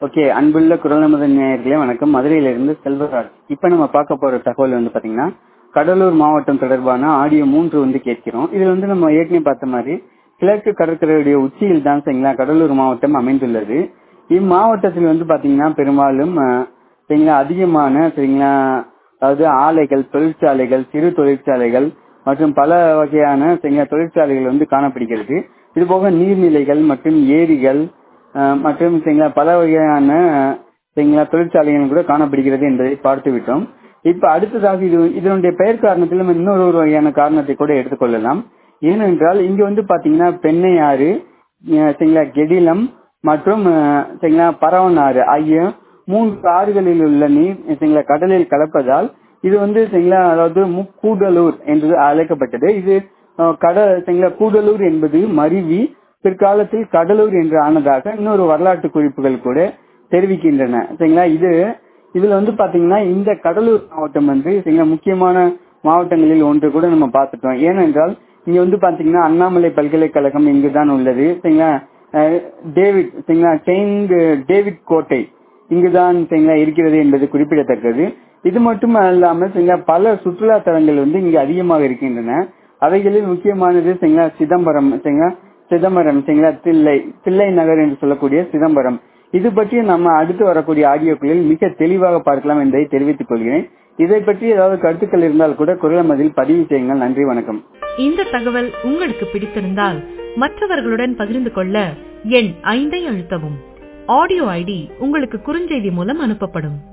okay அன்புள்ள குரல் நமது நேயர்களே வணக்கம் மதுரையிலிருந்து செல்வராஜ் இப்ப நம்ம பார்க்க போற தகவல் வந்து பாத்தீங்கன்னா கடலூர் மாவட்டம் தொடர்பான ஆடியோ மூன்று வந்து கேட்கிறோம் இதுல வந்து நம்ம ஏற்கனவே பார்த்த மாதிரி கிழக்கு கடற்கரையுடைய உச்சியில் தான் சரிங்களா கடலூர் மாவட்டம் அமைந்துள்ளது இம்மாவட்டத்தில் வந்து பாத்தீங்கன்னா பெரும்பாலும் அஹ், சரிங்களா அதிகமான சரிங்களா அதாவது ஆலைகள் தொழிற்சாலைகள் சிறு தொழிற்சாலைகள் மற்றும் பல வகையான சரிங்களா தொழிற்சாலைகள் வந்து காணப்படுகிறது இது போக நீர்நிலைகள் மற்றும் ஏரிகள் அஹ், மற்றும் சரிங்களா பல வகையான அஹ், சரிங்களா தொழிற்சாலைகள் கூட காணப்படுகிறது என்பதை பார்த்து விட்டோம் இப்ப அடுத்ததாக இது இதனுடைய பெயர் காரணத்தில் நம்ம இன்னொரு ஒரு வகையான காரணத்தை கூட எடுத்துக்கொள்ளலாம் ஏனென்றால் இங்க வந்து பாத்தீங்கன்னா பெண்ணையாறு அஹ், சரிங்களா கெடிலம் மற்றும் அஹ், சரிங்களா பரவனாறு ஆகிய மூன்று ஆறுகளில் உள்ள நீர் சரிங்களா கடலில் கலப்பதால் இது வந்து சரிங்களா அதாவது முக்கூடலூர் என்று அழைக்கப்பட்டது இது அஹ், கட சரிங்களா கூடலூர் என்பது மருவி பிற்காலத்தில் கடலூர் என்று ஆனதாக இன்னொரு வரலாற்று குறிப்புகள் கூட தெரிவிக்கின்றன சரிங்களா இது இதுல வந்து பாத்தீங்கன்னா இந்த கடலூர் மாவட்டம் வந்து சரிங்களா முக்கியமான மாவட்டங்களில் ஒன்று கூட நம்ம பார்த்துட்டோம் ஏனென்றால் இங்க வந்து பாத்தீங்கன்னா அண்ணாமலை பல்கலைக்கழகம் இங்குதான் உள்ளது சரிங்களா அஹ், டேவிட் சரிங்களா செயின்ட் டேவிட் கோட்டை இங்குதான் சரிங்களா இருக்கிறது என்பது குறிப்பிடத்தக்கது இது மட்டும் அல்லாமல் சரிங்களா பல சுற்றுலா தலங்கள் வந்து இங்கு அதிகமாக இருக்கின்றன அவைகளில் முக்கியமானது சரிங்களா சிதம்பரம் சரிங்களா சிதம்பரம் சரிங்களா தில்லை தில்லை நகர் என்று சொல்லக்கூடிய சிதம்பரம் இது பற்றி நம்ம அடுத்து வரக்கூடிய ஆடியோக்களில் மிக தெளிவாக பார்க்கலாம் என்பதை தெரிவித்துக் கொள்கிறேன் இதை பற்றி ஏதாவது கருத்துக்கள் இருந்தால் கூட குரல் மதில் பதிவு செய்யுங்கள் நன்றி வணக்கம் இந்த தகவல் உங்களுக்கு பிடித்திருந்தால் மற்றவர்களுடன் பகிர்ந்து கொள்ள எண் ஐந்தை அழுத்தவும் ஆடியோ ஐடி உங்களுக்கு குறுஞ்செய்தி மூலம் அனுப்பப்படும்